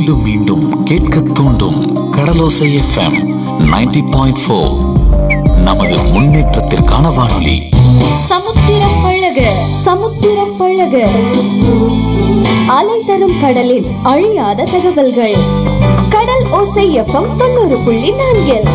மீண்டும் மீண்டும் கேட்க தூண்டும் கடலோசை எஃப்எம் 90.4 பாயிண்ட் ஃபோர் நமது முன்னேற்றத்திற்கான வானொலி சமுத்திரம் பழக சமுத்திரம் பழக அலை தரும் கடலில் அழியாத தகவல்கள் கடல் ஓசை எஃப்எம் தொண்ணூறு புள்ளி நான்கில்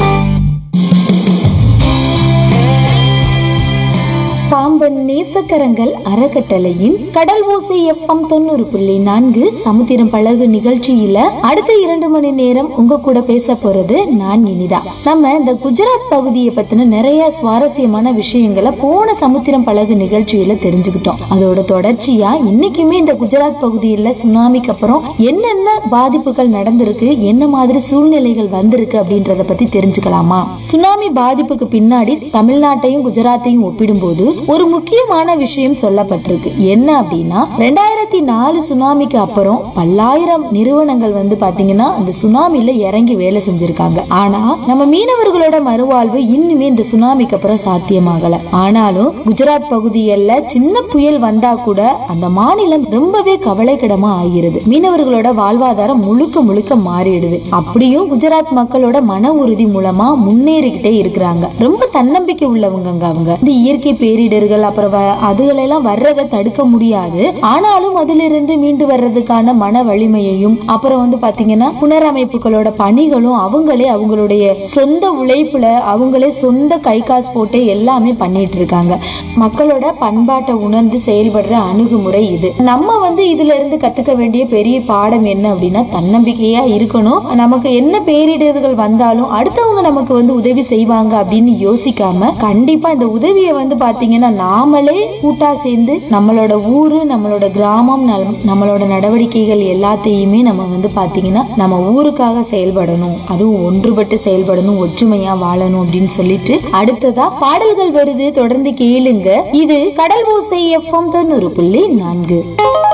பாம்பன் நேசக்கரங்கள் அறக்கட்டளையின் கடல் ஓசை எஃப்எம் தொண்ணூறு புள்ளி நான்கு சமுத்திரம் பழகு நிகழ்ச்சியில அடுத்த இரண்டு மணி நேரம் உங்க கூட பேச போறது நான் இனிதா நம்ம இந்த குஜராத் பகுதியை பத்தின நிறைய சுவாரஸ்யமான விஷயங்களை போன சமுத்திரம் பழகு நிகழ்ச்சியில தெரிஞ்சுக்கிட்டோம் அதோட தொடர்ச்சியா இன்னைக்குமே இந்த குஜராத் பகுதியில சுனாமிக்கு அப்புறம் என்னென்ன பாதிப்புகள் நடந்திருக்கு என்ன மாதிரி சூழ்நிலைகள் வந்திருக்கு அப்படின்றத பத்தி தெரிஞ்சுக்கலாமா சுனாமி பாதிப்புக்கு பின்னாடி தமிழ்நாட்டையும் குஜராத்தையும் ஒப்பிடும்போது ஒரு முக்கியமான விஷயம் சொல்லப்பட்டிருக்கு என்ன அப்படின்னா ரெண்டாயிரத்தி நாலு சுனாமிக்கு அப்புறம் பல்லாயிரம் நிறுவனங்கள் வந்து பாத்தீங்கன்னா அந்த சுனாமில இறங்கி வேலை செஞ்சிருக்காங்க ஆனா நம்ம மீனவர்களோட மறுவாழ்வு இன்னுமே இந்த சுனாமிக்கு அப்புறம் சாத்தியமாகல ஆனாலும் குஜராத் பகுதியில சின்ன புயல் வந்தா கூட அந்த மாநிலம் ரொம்பவே கவலைக்கிடமா ஆகிறது மீனவர்களோட வாழ்வாதாரம் முழுக்க முழுக்க மாறிடுது அப்படியும் குஜராத் மக்களோட மன உறுதி மூலமா முன்னேறிக்கிட்டே இருக்கிறாங்க ரொம்ப தன்னம்பிக்கை உள்ளவங்க அவங்க இந்த இயற்கை பேரிடர்கள் அப்புறம் வ- அதுகளெல்லாம் வர்றதை தடுக்க முடியாது ஆனாலும் அதிலிருந்து மீண்டு வர்றதுக்கான மன வலிமையையும் அப்புறம் வந்து பாத்தீங்கன்னா புனரமைப்புகளோட பணிகளும் அவங்களே அவங்களுடைய சொந்த உழைப்புல அவங்களே சொந்த கை காசு போட்டு எல்லாமே பண்ணிட்டு இருக்காங்க மக்களோட பண்பாட்டை உணர்ந்து செயல்படுற அணுகுமுறை இது நம்ம வந்து இதுல இருந்து கத்துக்க வேண்டிய பெரிய பாடம் என்ன அப்படின்னா தன்னம்பிக்கையா இருக்கணும் நமக்கு என்ன பேரிடர்கள் வந்தாலும் அடுத்தவங்க நமக்கு வந்து உதவி செய்வாங்க அப்படின்னு யோசிக்காம கண்டிப்பா இந்த உதவியை வந்து பாத்தீங்கன்னா நாமளே கூட்டா சேர்ந்து நம்மளோட ஊரு நம்மளோட கிராமம் நம்- நம்மளோட நடவடிக்கைகள் எல்லாத்தையுமே நம்ம வந்து பாத்தீங்கன்னா நம்ம ஊருக்காக செயல்படணும் அதுவும் ஒன்றுபட்டு செயல்படணும் ஒற்றுமையா வாழணும் அப்படின்னு சொல்லிட்டு அடுத்ததா பாடல்கள் வருது தொடர்ந்து கேளுங்க இது கடல் ஓசை எஃப்எம் தொண்ணூறு புள்ளி நான்கு